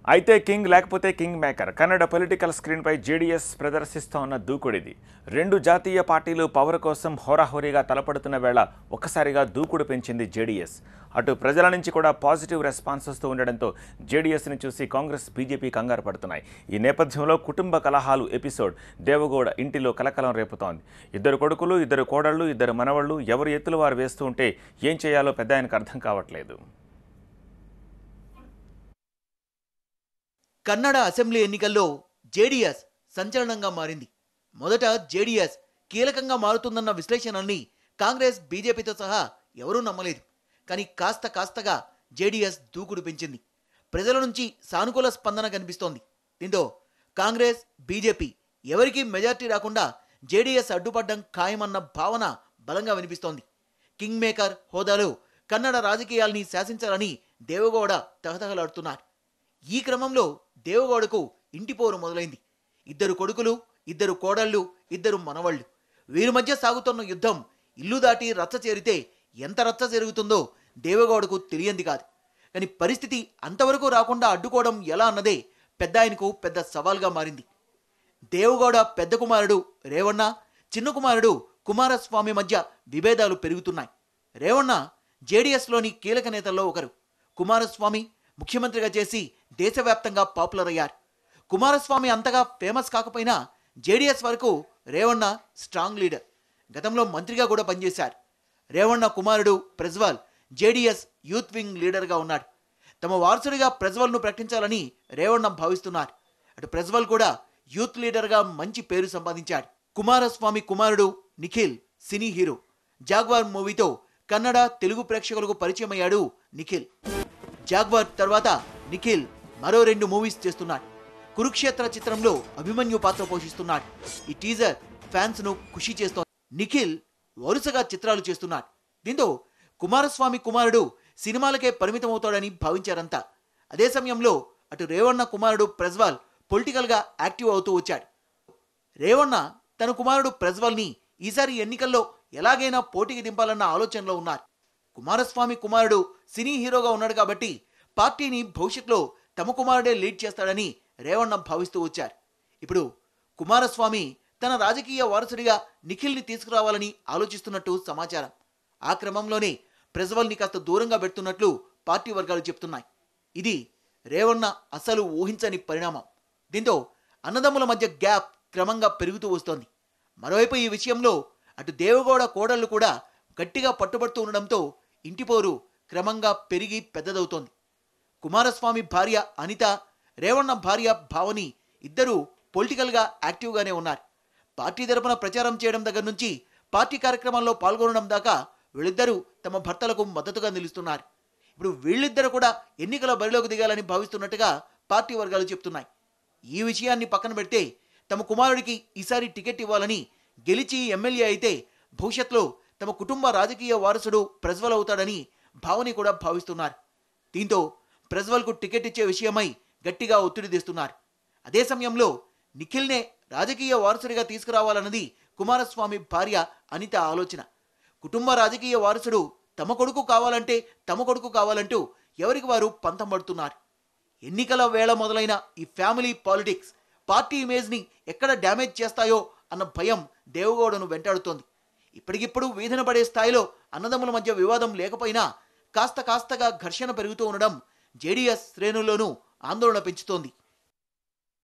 అయితే కింగ్ లేకపోతే king maker Kannada political స్క్రీన్పై జేడీఎస్ ప్రదర్శిస్తోన్న దూకుడిది రెండు జాతీయ పార్టీలు పవర్ కోసం హోరాహోరీగా తలపడుతున్న వేళ ఒక్కసారిగా దూకుడు పెంచింది జేడీఎస్ అటు ప్రజల నుంచి కూడా పాజిటివ్ రెస్పాన్స్ వస్తూ ఉండడంతో జేడీఎస్ని చూసి కాంగ్రెస్ బీజేపీ కంగారు పడుతున్నాయి ఈ నేపథ్యంలో కుటుంబ కలహాలు ఎపిసోడ్ దేవగౌడ ఇంటిలో కలకలం రేపుతోంది ఇద్దరు కొడుకులు ఇద్దరు కోడళ్ళు ఇద్దరు మనవళ్ళు ఎవరు ఎత్తులు వారు వేస్తూ ఉంటే ఏం చేయాలో పెద్ద ఆయనకు అర్థం కావట్లేదు కన్నడ అసెంబ్లీ ఎన్నికల్లో జేడీఎస్ సంచలనంగా మారింది మొదట జేడీఎస్ కీలకంగా మారుతుందన్న విశ్లేషణల్ని కాంగ్రెస్ బీజేపీతో సహా ఎవరూ నమ్మలేదు కానీ కాస్త కాస్తగా జేడీఎస్ దూకుడు పెంచింది ప్రజల నుంచి సానుకూల స్పందన కనిపిస్తోంది దీంతో కాంగ్రెస్ బీజేపీ ఎవరికీ మెజార్టీ రాకుండా జేడీఎస్ అడ్డుపడ్డం ఖాయమన్న భావన బలంగా వినిపిస్తోంది కింగ్ మేకర్ హోదాలో కన్నడ రాజకీయాల్ని శాసించాలని దేవగౌడ తహతహలాడుతున్నారు ఈ క్రమంలో దేవగౌడకు ఇంటిపోరు మొదలైంది ఇద్దరు కొడుకులు ఇద్దరు కోడళ్ళు ఇద్దరు మనవళ్ళు వీరి మధ్య సాగుతున్న యుద్ధం ఇల్లు దాటి రచ్చ చేరితే ఎంత రచ్చ జరుగుతుందో దేవగౌడకు తెలియంది కాదు కానీ పరిస్థితి అంతవరకు రాకుండా అడ్డుకోవడం ఎలా అన్నదే పెద్ద ఆయనకు పెద్ద సవాల్గా మారింది దేవగౌడ పెద్ద కుమారుడు రేవಣ್ణ చిన్న కుమారుడు కుమారస్వామి మధ్య విభేదాలు పెరుగుతున్నాయి రేవಣ್ణ జేడీఎస్లోని కీలక నేతల్లో ఒకరు కుమారస్వామి ముఖ్యమంత్రిగా చేసి దేశవ్యాప్తంగా పాపులర్ అయ్యారు కుమారస్వామి అంతగా ఫేమస్ కాకపోయినా జేడీఎస్ వరకు రేవಣ್ణ స్ట్రాంగ్ లీడర్ గతంలో మంత్రిగా కూడా పనిచేశారు రేవಣ್ణ కుమారుడు ప్రజ్వల్ జేడీఎస్ యూత్ వింగ్ లీడర్గా ఉన్నాడు తమ వారసుడిగా ప్రజ్వల్ను ప్రకటించాలని రేవಣ್ణ భావిస్తున్నారు అటు ప్రజ్వల్ కూడా యూత్ లీడర్గా మంచి పేరు సంపాదించాడు కుమారస్వామి కుమారుడు నిఖిల్ సినీ హీరో జాగ్వార్ మూవీతో కన్నడ తెలుగు ప్రేక్షకులకు పరిచయం అయ్యాడు నిఖిల్ జాగ్వార్ తర్వాత నిఖిల్ మరో రెండు మూవీస్ చేస్తున్నాడు కురుక్షేత్ర చిత్రంలో అభిమన్యు పాత్ర పోషిస్తున్నాడు ఈ టీజర్ ఫ్యాన్స్ ను ఖుషి చేస్తోంది నిఖిల్ వరుసగా చిత్రాలు చేస్తున్నాడు దీంతో కుమారస్వామి కుమారుడు సినిమాలకే పరిమితమవుతాడని భావించారంతా అదే సమయంలో అటు రేవಣ್ణ కుమారుడు ప్రజ్వాల్ పొలిటికల్ గా యాక్టివ్ అవుతూ వచ్చాడు రేవಣ್ణ తన కుమారుడు ప్రజ్వల్ని ఈసారి ఎన్నికల్లో ఎలాగైనా పోటీకి దింపాలన్న ఆలోచనలో ఉన్నారు కుమారస్వామి కుమారుడు సినీ హీరోగా ఉన్నాడు కాబట్టి పార్టీని భవిష్యత్తులో తమ కుమారుడే లీడ్ చేస్తాడని రేవಣ್ణ భావిస్తూ వచ్చారు ఇప్పుడు కుమారస్వామి తన రాజకీయ వారసుడిగా నిఖిల్ని తీసుకురావాలని ఆలోచిస్తున్నట్టు సమాచారం ఆ క్రమంలోనే ప్రజ్వల్ని కాస్త దూరంగా పెడుతున్నట్లు పార్టీ వర్గాలు చెప్తున్నాయి ఇది రేవಣ್ణ అసలు ఊహించని పరిణామం దీంతో అన్నదమ్ముల మధ్య గ్యాప్ క్రమంగా పెరుగుతూ వస్తోంది మరోవైపు ఈ విషయంలో అటు దేవగౌడ కోడళ్లు కూడా గట్టిగా పట్టుబడుతూ ఉండడంతో ఇంటిపోరు క్రమంగా పెరిగి పెద్దదవుతోంది కుమారస్వామి భార్య అనిత రేవಣ್ణ భార్య భావని ఇద్దరూ పొలిటికల్గా యాక్టివ్గానే ఉన్నారు పార్టీ తరపున ప్రచారం చేయడం దగ్గర నుంచి పార్టీ కార్యక్రమాల్లో పాల్గొనడం దాకా వీళ్ళిద్దరూ తమ భర్తలకు మద్దతుగా నిలుస్తున్నారు ఇప్పుడు వీళ్ళిద్దరు కూడా ఎన్నికల బరిలోకి దిగాలని భావిస్తున్నట్టుగా పార్టీ వర్గాలు చెప్తున్నాయి ఈ విషయాన్ని పక్కన పెడితే తమ కుమారుడికి ఈసారి టికెట్ ఇవ్వాలని గెలిచి ఎమ్మెల్యే అయితే భవిష్యత్తులో తమ కుటుంబ రాజకీయ వారసుడు ప్రజ్వల్ అవుతాడని భావని కూడా భావిస్తున్నారు దీంతో ప్రజ్వల్కు టికెట్ ఇచ్చే విషయమై గట్టిగా ఒత్తిడి తెస్తున్నారు అదే సమయంలో నిఖిల్నే రాజకీయ వారసుడిగా తీసుకురావాలన్నది కుమారస్వామి భార్య అనిత ఆలోచన కుటుంబ రాజకీయ వారసుడు తమ కొడుకు కావాలంటే తమ కొడుకు కావాలంటూ ఎవరికి వారు పంతం పడుతున్నారు ఎన్నికల వేళ మొదలైన ఈ ఫ్యామిలీ పాలిటిక్స్ పార్టీ ఇమేజ్ని ఎక్కడ డ్యామేజ్ చేస్తాయో అన్న భయం దేవగౌడను వెంటాడుతోంది ఇప్పటికిప్పుడు వీధన పడే స్థాయిలో అన్నదమ్ముల మధ్య వివాదం లేకపోయినా కాస్త కాస్తగా ఘర్షణ పెరుగుతూ ఉండడం జేడీఎస్ శ్రేణుల్లోనూ ఆందోళన పెంచుతోంది